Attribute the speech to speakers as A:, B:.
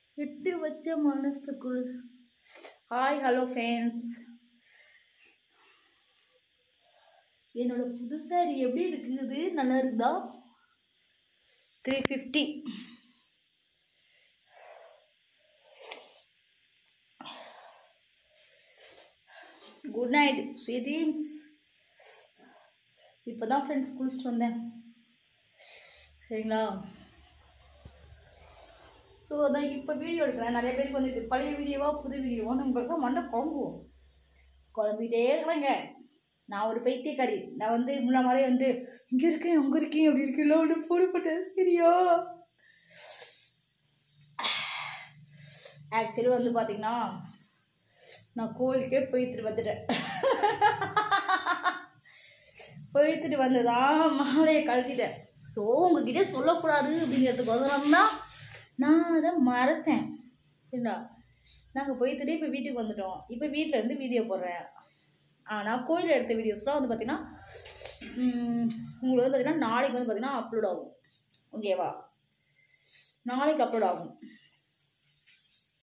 A: விட்டு வச்ச மனசுக்குள் ஹாய் ஹலோ ஃப்ரெண்ட்ஸ் என்னோட புது சாரி எப்படி இருக்குது நல்லா இருக்குதா த்ரீ ஃபிஃப்டி குட் நைட் ஸ்வீதீன்ஸ் இப்போ தான் ஃப்ரெண்ட்ஸ் குளிச்சுட்டு வந்தேன் சரிங்களா ஸோ அதான் இப்போ வீடியோ எடுக்கிறேன் நிறைய பேருக்கு வந்து இது பழைய வீடியோவா புது வீடியோவா நம்மளுக்கு மண்டை குழம்புவோம் குழம்பிட்டே இருக்கிறேங்க நான் ஒரு பைத்தியக்காரி நான் வந்து முன்ன மாதிரி வந்து இங்கே இருக்கேன் அங்கே இருக்கேன் அப்படி இருக்கீங்களோ ஒன்று போடப்பட்டேன் சரியா ஆக்சுவலி வந்து பார்த்தீங்கன்னா நான் கோயிலுக்கே போயிட்டு வந்துட்டேன் போயிட்டு வந்ததான் மாலையை கழட்டிட்டேன் ஸோ உங்ககிட்ட சொல்லக்கூடாது அப்படிங்கிறதுக்கோசரம் தான் நான் அதை மறைச்சேன் சரிங்களா நாங்கள் போயிட்டு இப்போ வீட்டுக்கு வந்துட்டோம் இப்போ வீட்டில் இருந்து வீடியோ போடுறேன் ஆனால் கோயிலில் எடுத்த வீடியோஸ்லாம் வந்து பார்த்திங்கன்னா உம், உங்களுக்கு வந்து பார்த்திங்கன்னா நாளைக்கு வந்து பார்த்திங்கன்னா அப்லோட் ஆகும் ஓகேவா நாளைக்கு அப்லோட் ஆகும்